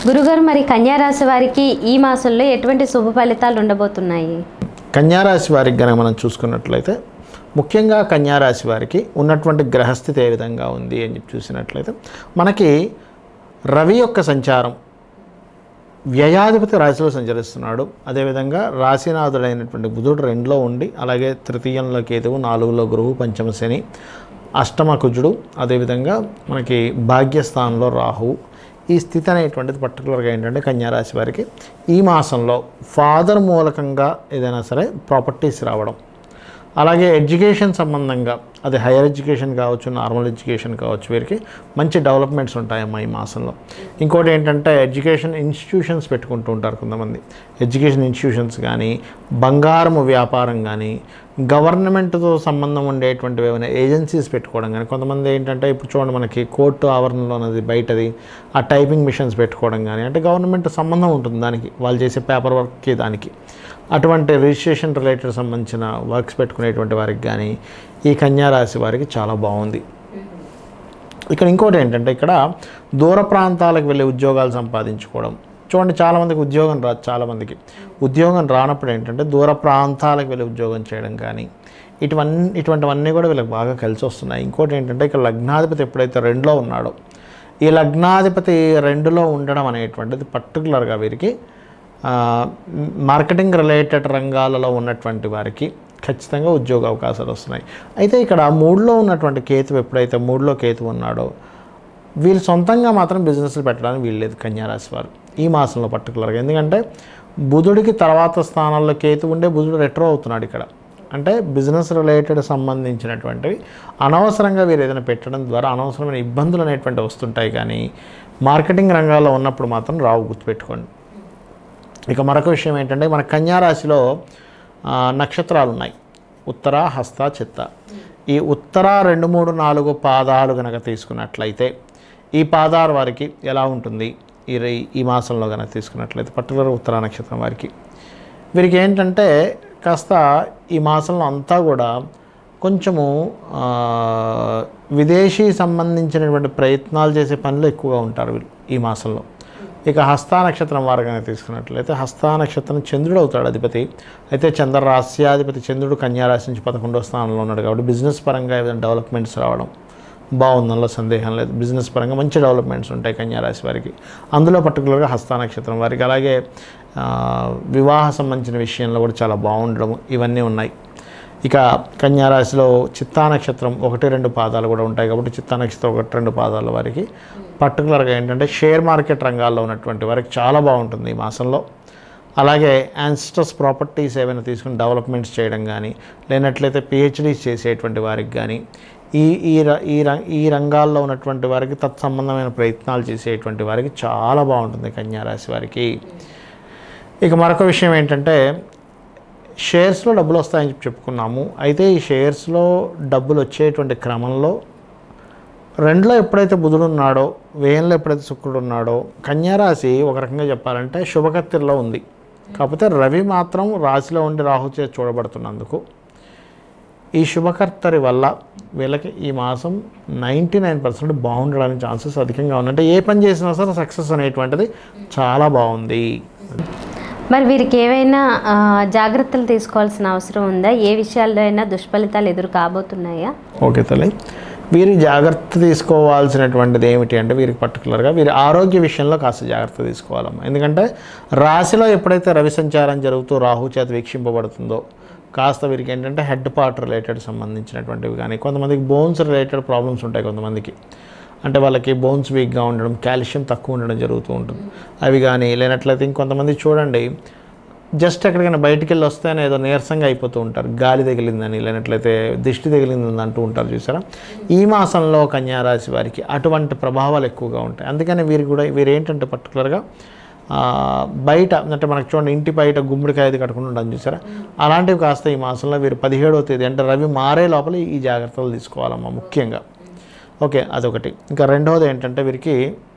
గురుగారు మరి కన్యా రాశి వారికి ఈ మాసంలో ఎటువంటి శుభ ఫలితాలు ఉండబోతున్నాయి కన్యారాశి వారికి కనుక మనం చూసుకున్నట్లయితే ముఖ్యంగా కన్యారాశి వారికి ఉన్నటువంటి గ్రహస్థితి ఏ విధంగా ఉంది అని చెప్పి చూసినట్లయితే మనకి రవి యొక్క సంచారం వ్యయాధిపతి రాశిలో సంచరిస్తున్నాడు అదేవిధంగా రాశినాథుడైనటువంటి బుధుడు రెండులో ఉండి అలాగే తృతీయంలో కేతువు నాలుగులో గురువు పంచమ శని అష్టమ కుజుడు అదేవిధంగా మనకి భాగ్యస్థానంలో రాహువు ఈ స్థితి అనేటువంటిది పర్టికులర్గా ఏంటంటే కన్యారాశి వారికి ఈ మాసంలో ఫాదర్ మూలకంగా ఏదైనా సరే ప్రాపర్టీస్ రావడం అలాగే ఎడ్యుకేషన్ సంబంధంగా అది హైయర్ ఎడ్యుకేషన్ కావచ్చు నార్మల్ ఎడ్యుకేషన్ కావచ్చు వీరికి మంచి డెవలప్మెంట్స్ ఉంటాయమ్మా ఈ మాసంలో ఇంకోటి ఏంటంటే ఎడ్యుకేషన్ ఇన్స్టిట్యూషన్స్ పెట్టుకుంటూ ఉంటారు కొంతమంది ఎడ్యుకేషన్ ఇన్స్టిట్యూషన్స్ కానీ బంగారము వ్యాపారం కానీ గవర్నమెంట్తో సంబంధం ఉండేటువంటి ఏమైనా ఏజెన్సీస్ పెట్టుకోవడం కానీ కొంతమంది ఏంటంటే ఇప్పుడు చూడండి మనకి కోర్టు ఆవరణలో ఉన్నది బయటది ఆ టైపింగ్ మిషన్స్ పెట్టుకోవడం కానీ అంటే గవర్నమెంట్ సంబంధం ఉంటుంది దానికి వాళ్ళు చేసే పేపర్ వర్క్కి దానికి అటువంటి రిజిస్ట్రేషన్ రిలేటెడ్ సంబంధించిన వర్క్స్ పెట్టుకునేటువంటి వారికి కానీ ఈ కన్యా రాశి వారికి చాలా బాగుంది ఇక్కడ ఇంకోటి ఏంటంటే ఇక్కడ దూర ప్రాంతాలకు వెళ్ళి ఉద్యోగాలు సంపాదించుకోవడం చూడండి చాలామందికి ఉద్యోగం రాదు చాలామందికి ఉద్యోగం రానప్పుడు ఏంటంటే దూర ప్రాంతాలకు వెళ్ళి ఉద్యోగం చేయడం కానీ ఇటువన్నీ ఇటువంటివన్నీ కూడా వీళ్ళకి బాగా కలిసి వస్తున్నాయి ఇంకోటి ఏంటంటే ఇక్కడ లగ్నాధిపతి ఎప్పుడైతే రెండులో ఉన్నాడో ఈ లగ్నాధిపతి రెండులో ఉండడం అనేటువంటిది పర్టికులర్గా వీరికి ఆ, మార్కెటింగ్ రిలేటెడ్ రంగాలలో ఉన్నటువంటి వారికి ఖచ్చితంగా ఉద్యోగ అవకాశాలు వస్తున్నాయి అయితే ఇక్కడ మూడులో ఉన్నటువంటి కేతు ఎప్పుడైతే మూడులో కేతు ఉన్నాడో వీళ్ళు సొంతంగా మాత్రం బిజినెస్లు పెట్టడానికి వీల్లేదు కన్యారాశి వారు ఈ మాసంలో పర్టికులర్గా ఎందుకంటే బుధుడికి తర్వాత స్థానాల్లో కేతు ఉండే బుధుడు రెట్రో అవుతున్నాడు ఇక్కడ అంటే బిజినెస్ రిలేటెడ్ సంబంధించినటువంటివి అనవసరంగా వీరు ఏదైనా పెట్టడం ద్వారా అనవసరమైన ఇబ్బందులు అనేటువంటివి వస్తుంటాయి కానీ మార్కెటింగ్ రంగాల్లో ఉన్నప్పుడు మాత్రం రావు గుర్తుపెట్టుకోండి ఇక మరొక విషయం ఏంటంటే మన కన్యారాశిలో ఆ, నక్షత్రాలు ఉన్నాయి ఉత్తర హస్త చిత్త ఈ ఉత్తర రెండు మూడు నాలుగు పాదాలు కనుక తీసుకున్నట్లయితే ఈ పాదాల వారికి ఎలా ఉంటుంది ఈ రై- ఈ మాసంలో కనుక తీసుకున్నట్లయితే పర్టికులర్ ఉత్తర నక్షత్రం వారికి వీరికి ఏంటంటే కాస్త ఈ మాసంలో అంతా కూడా కొంచెము ఆ, విదేశీ సంబంధించినటువంటి ప్రయత్నాలు చేసే పనులు ఎక్కువగా ఉంటారు వీళ్ళు ఈ మాసంలో ఇక హస్తా నక్షత్రం వారు కనుక తీసుకున్నట్లయితే హస్తా నక్షత్రం చంద్రుడు అవుతాడు అధిపతి అయితే చంద్ర రాశ్యాధిపతి చంద్రుడు కన్యా రాశి నుంచి పదకొండో స్థానంలో ఉన్నాడు కాబట్టి బిజినెస్ పరంగా ఏదైనా డెవలప్మెంట్స్ రావడం బాగుంది అందులో సందేహం లేదు బిజినెస్ పరంగా మంచి డెవలప్మెంట్స్ ఉంటాయి కన్యా రాశి వారికి అందులో పర్టికులర్గా హస్తా నక్షత్రం వారికి అలాగే ఆ, వివాహ సంబంధించిన విషయంలో కూడా చాలా బాగుండడం ఇవన్నీ ఉన్నాయి ఇక కన్యా రాశిలో చిత్తా నక్షత్రం ఒకటి రెండు పాదాలు కూడా ఉంటాయి కాబట్టి చిత్తా నక్షత్రం ఒకటి రెండు పాదాల వారికి పర్టికులర్గా ఏంటంటే షేర్ మార్కెట్ రంగాల్లో ఉన్నటువంటి వారికి చాలా బాగుంటుంది ఈ మాసంలో అలాగే యాన్స్టర్స్ ప్రాపర్టీస్ ఏమైనా తీసుకుని డెవలప్మెంట్స్ చేయడం కానీ లేనట్లయితే పిహెచ్డీస్ చేసేటువంటి వారికి కానీ ఈ ఈ ర- ఈ ర- ఈ రంగాల్లో ఉన్నటువంటి వారికి తత్సంబంధమైన ప్రయత్నాలు చేసేటువంటి వారికి చాలా బాగుంటుంది కన్యా రాశి వారికి ఇక మరొక విషయం ఏంటంటే షేర్స్లో డబ్బులు వస్తాయని చెప్పి చెప్పుకున్నాము అయితే ఈ షేర్స్లో డబ్బులు వచ్చేటువంటి క్రమంలో రెండులో ఎప్పుడైతే బుధుడు ఉన్నాడో వేయంలో ఎప్పుడైతే శుక్రుడు ఉన్నాడో కన్యారాశి ఒక రకంగా చెప్పాలంటే శుభకత్తిలో ఉంది కాకపోతే రవి మాత్రం రాశిలో ఉండి రాహు చే చూడబడుతున్నందుకు ఈ శుభకర్తరి వల్ల వీళ్ళకి ఈ మాసం నైంటీ నైన్ పర్సెంట్ బాగుండడానికి ఛాన్సెస్ అధికంగా ఉన్నాయి అంటే ఏ పని చేసినా సరే సక్సెస్ అనేటువంటిది చాలా బాగుంది మరి వీరికి ఏవైనా ఆ, జాగ్రత్తలు తీసుకోవాల్సిన అవసరం ఉందా ఏ విషయాల్లో అయినా దుష్ఫలితాలు ఎదురు కాబోతున్నాయా ఓకే తల్లి వీరి జాగ్రత్త తీసుకోవాల్సినటువంటిది ఏమిటి అంటే వీరికి పర్టికులర్గా వీరి ఆరోగ్య విషయంలో కాస్త జాగ్రత్త తీసుకోవాలమ్మా ఎందుకంటే రాశిలో ఎప్పుడైతే రవి సంచారం జరుగుతూ రాహు చేత వీక్షింపబడుతుందో కాస్త వీరికి ఏంటంటే హెడ్ పార్ట్ రిలేటెడ్ సంబంధించినటువంటివి కానీ కొంతమందికి బోన్స్ రిలేటెడ్ ప్రాబ్లమ్స్ ఉంటాయి కొంతమందికి అంటే వాళ్ళకి బోన్స్ వీక్గా ఉండడం కాల్షియం తక్కువ ఉండడం జరుగుతూ ఉంటుంది అవి కానీ లేనట్లయితే ఇంకొంతమంది చూడండి జస్ట్ ఎక్కడికైనా బయటికి వెళ్ళి వస్తేనే ఏదో నీరసంగా అయిపోతూ ఉంటారు గాలి తగిలిందని లేనట్లయితే దిష్టి తగిలిందని అంటూ ఉంటారు చూసారా ఈ మాసంలో కన్యారాశి వారికి అటువంటి ప్రభావాలు ఎక్కువగా ఉంటాయి అందుకని వీరు కూడా వీరు ఏంటంటే పర్టికులర్గా ఆ, బయట అంటే మనకు చూడండి ఇంటి బయట గుమ్మడికాయ అది కట్టుకుని ఉండడం చూసారా అలాంటివి కాస్త ఈ మాసంలో వీరు పదిహేడవ తేదీ అంటే రవి మారే లోపల ఈ జాగ్రత్తలు తీసుకోవాలమ్మా ముఖ్యంగా ఓకే అదొకటి ఇంకా రెండవది ఏంటంటే వీరికి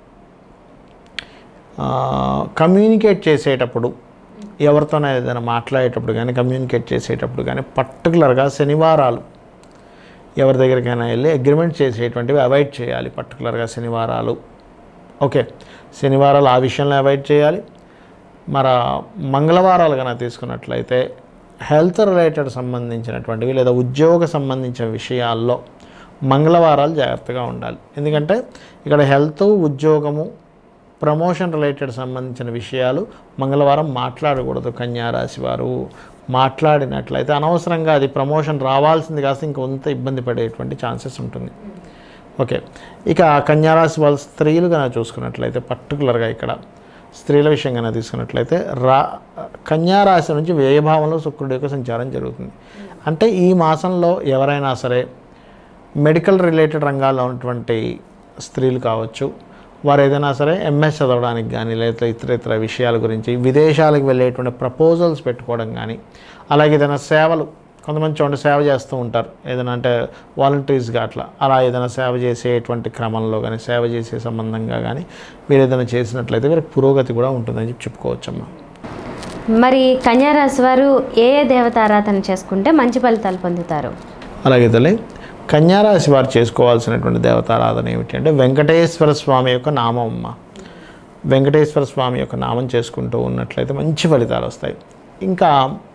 కమ్యూనికేట్ చేసేటప్పుడు ఎవరితోనైనా ఏదైనా మాట్లాడేటప్పుడు కానీ కమ్యూనికేట్ చేసేటప్పుడు కానీ పర్టికులర్గా శనివారాలు ఎవరి దగ్గరికైనా వెళ్ళి అగ్రిమెంట్ చేసేటువంటివి అవాయిడ్ చేయాలి పర్టికులర్గా శనివారాలు ఓకే శనివారాలు ఆ విషయంలో అవాయిడ్ చేయాలి మన మంగళవారాలు కనుక తీసుకున్నట్లయితే హెల్త్ రిలేటెడ్ సంబంధించినటువంటివి లేదా ఉద్యోగ సంబంధించిన విషయాల్లో మంగళవారాలు జాగ్రత్తగా ఉండాలి ఎందుకంటే ఇక్కడ హెల్త్ ఉద్యోగము ప్రమోషన్ రిలేటెడ్ సంబంధించిన విషయాలు మంగళవారం మాట్లాడకూడదు కన్యారాశి వారు మాట్లాడినట్లయితే అనవసరంగా అది ప్రమోషన్ రావాల్సింది కాస్త ఇంకొంత ఇబ్బంది పడేటువంటి ఛాన్సెస్ ఉంటుంది ఓకే ఇక కన్యారాశి వాళ్ళ స్త్రీలు కనుక చూసుకున్నట్లయితే పర్టికులర్గా ఇక్కడ స్త్రీల విషయం కనుక తీసుకున్నట్లయితే రా కన్యారాశి నుంచి వ్యయభావంలో శుక్రుడి యొక్క సంచారం జరుగుతుంది అంటే ఈ మాసంలో ఎవరైనా సరే మెడికల్ రిలేటెడ్ రంగాల్లో ఉన్నటువంటి స్త్రీలు కావచ్చు వారు ఏదైనా సరే ఎంఎస్ చదవడానికి కానీ లేదా ఇతర ఇతర విషయాల గురించి విదేశాలకు వెళ్ళేటువంటి ప్రపోజల్స్ పెట్టుకోవడం కానీ అలాగే ఏదైనా సేవలు కొంతమంది చూడండి సేవ చేస్తూ ఉంటారు ఏదైనా అంటే వాలంటీర్స్గా అట్లా అలా ఏదైనా సేవ చేసేటువంటి క్రమంలో కానీ సేవ చేసే సంబంధంగా కానీ మీరు ఏదైనా చేసినట్లయితే వీరికి పురోగతి కూడా ఉంటుందని చెప్పి చెప్పుకోవచ్చమ్మా మరి కన్యారాశి వారు ఏ ఏ దేవత ఆరాధన చేసుకుంటే మంచి ఫలితాలు పొందుతారు అలాగే తల్లి కన్యారాశి వారు చేసుకోవాల్సినటువంటి దేవతారాధన ఏమిటి అంటే వెంకటేశ్వర స్వామి యొక్క నామం అమ్మ వెంకటేశ్వర స్వామి యొక్క నామం చేసుకుంటూ ఉన్నట్లయితే మంచి ఫలితాలు వస్తాయి ఇంకా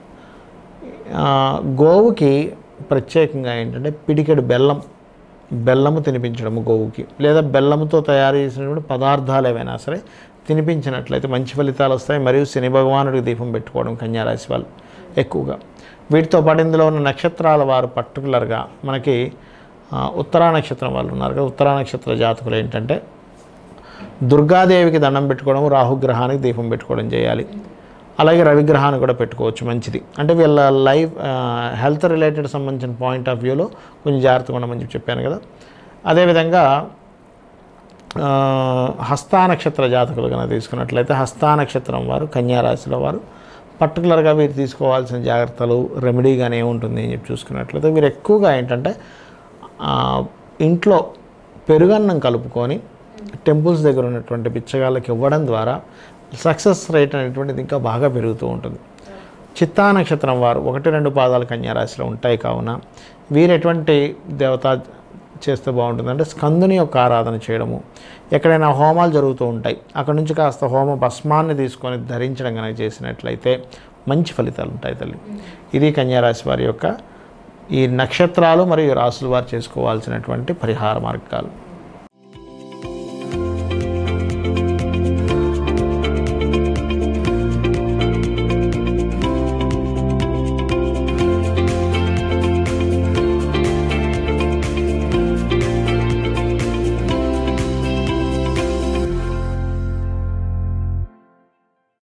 ఆ, గోవుకి ప్రత్యేకంగా ఏంటంటే పిడికెడు బెల్లం బెల్లము తినిపించడము గోవుకి లేదా బెల్లముతో తయారు చేసినటువంటి పదార్థాలు ఏవైనా సరే తినిపించినట్లయితే మంచి ఫలితాలు వస్తాయి మరియు శని భగవానుడికి దీపం పెట్టుకోవడం కన్యారాశి వాళ్ళు ఎక్కువగా వీటితో పాటు ఇందులో ఉన్న నక్షత్రాల వారు పర్టికులర్గా మనకి ఆ, ఉత్తరా నక్షత్రం వాళ్ళు ఉన్నారు కదా ఉత్తరా నక్షత్ర జాతకులు ఏంటంటే దుర్గాదేవికి దండం పెట్టుకోవడం రాహుగ్రహానికి దీపం పెట్టుకోవడం చేయాలి అలాగే రవిగ్రహాన్ని కూడా పెట్టుకోవచ్చు మంచిది అంటే వీళ్ళ లైఫ్ హెల్త్ రిలేటెడ్ సంబంధించిన పాయింట్ ఆఫ్ వ్యూలో కొంచెం జాగ్రత్తగా ఉండమని చెప్పి చెప్పాను కదా అదేవిధంగా ఆ, హస్తా నక్షత్ర జాతకులు కనుక తీసుకున్నట్లయితే హస్తా నక్షత్రం వారు కన్యారాశిలో వారు పర్టికులర్గా వీరు తీసుకోవాల్సిన జాగ్రత్తలు రెమెడీగానే ఏముంటుంది అని చెప్పి చూసుకున్నట్లయితే వీరు ఎక్కువగా ఏంటంటే ఆ, ఇంట్లో పెరుగన్నం కలుపుకొని టెంపుల్స్ దగ్గర ఉన్నటువంటి బిచ్చగాళ్ళకి ఇవ్వడం ద్వారా సక్సెస్ రేట్ అనేటువంటిది ఇంకా బాగా పెరుగుతూ ఉంటుంది చిత్తా నక్షత్రం వారు ఒకటి రెండు పాదాలు కన్యారాశిలో ఉంటాయి కావున వీరు ఎటువంటి దేవత చేస్తే బాగుంటుందంటే స్కందుని యొక్క ఆరాధన చేయడము ఎక్కడైనా హోమాలు జరుగుతూ ఉంటాయి అక్కడ నుంచి కాస్త హోమ భస్మాన్ని తీసుకొని ధరించడం కనుక చేసినట్లయితే మంచి ఫలితాలు ఉంటాయి తల్లి ఇది కన్యారాశి వారి యొక్క ఈ నక్షత్రాలు మరియు రాసుల వారు చేసుకోవాల్సినటువంటి పరిహార మార్గాలు